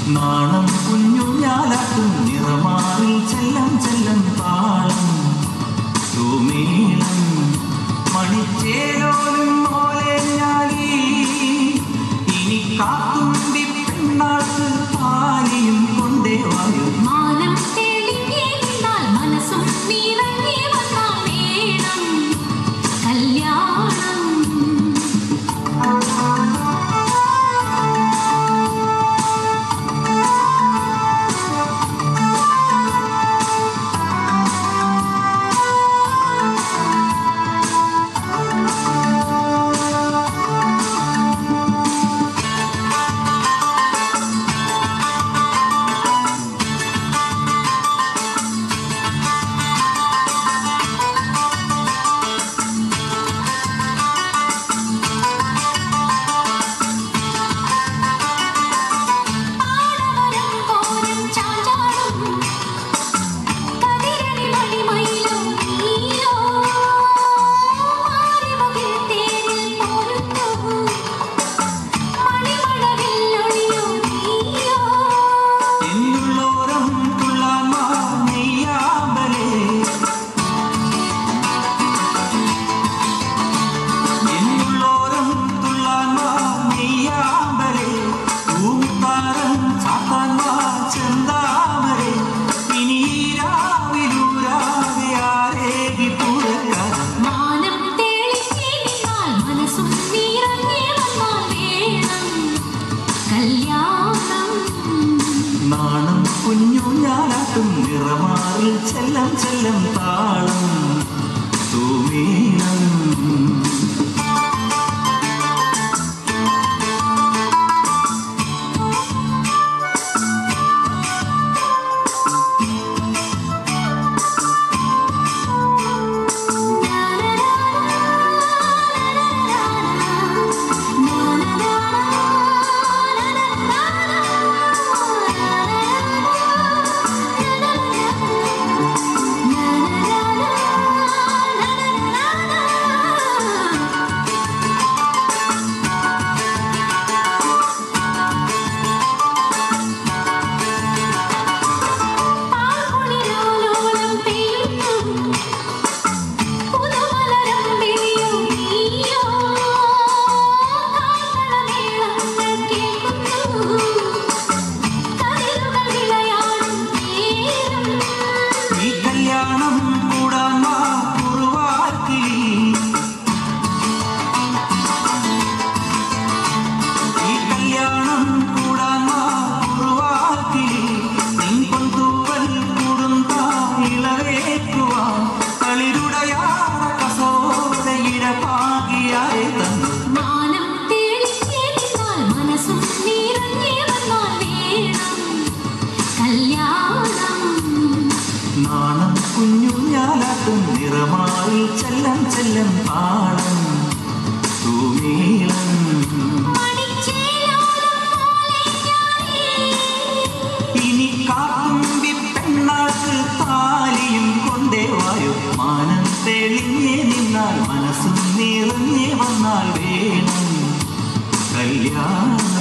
നാണം കുഞ്ഞു ഞാലാട്ടും നിറമാറിൽ ചെല്ലം ചെല്ലം താളം തൂമേളം മണിച്ചേരോലും പോലെ ഞാനീ ഇനി കാത്തുമ്പി പെണ്ണാൾക്ക് പാലിയും കൊണ്ടേ വായു മാനം തെളിഞ്ഞേ നിന്നാൽ മനസ്സും നിറഞ്ഞേ വന്നാൽ വേണം കല്യാണം പാടവരം കോരം ചാഞ്ചാടും കതിരണി മണിമയിലും നീയോ മാറിമുകിൽ തേരിൽ പോരുന്നു മണിമഴവില്ലൊളിയോ നീയോ എന്നുള്ളോരം തുള്ളാൻ വാ നെയ്യാമ്പലേ എന്നുള്ളോരം തുള്ളാൻ വാ നെയ്യാമ്പലേ പൂത്താരം ചാത്താൻ വാ ചെന്താമരേ ഇനി രാവിലൂരാതെ ആരേകി പുറക്കാതെ മാനം തെളിഞ്ഞേ നിന്നാൽ മനസ്സും നിറഞ്ഞേ വന്നാൽ വേണം കല്യാണം നാണം കുഞ്ഞു ഞാനാട്ടും നിറമാറിൽ ചെല്ലം ചെല്ലം താളം തൂമീനം പാൽക്കുളിരോലോളം പെയ്യുന്നു പുതുമലരം വിരിയും നീയോ കാൽക്കളമേളങ്ങൾ കേൾക്കുന്നു കതിരുകൾ വിളയാടും നേരം ഈ കല്യാണം കൂടാൻ വാ കുറുവാക്കിളി ഈ കല്യാണം കൂടാൻ വാ കുറുവാക്കിളി നിൻ പൊന്തൂവൽ കൂടുന്ന ഇളവേക്കുവാൻ കളിരുടയാറ കസോരയിട പാകിയാരെ തന്നു മാനം തെളിഞ്ഞേ നിന്നാൽ മനസ്സും നിറഞ്ഞേ വന്നാൽ വേണം കല്യാണം നാണം കുഞ്ഞു ഞാലാട്ടും നിറമാറിൽ ചെല്ലം ചെല്ലം താളം തൂമീളം മണിച്ചേലോലം പോലെ ഞാനേ ഇനി കാത്തുമ്പി പെണ്ണാൾക്ക് താലിയും കൊണ്ടേ വായു മാനം തെളിഞ്ഞേ നിന്നാൽ മനസ്സും നിറഞ്ഞേ വന്നാൽ വേണം കല്യാണം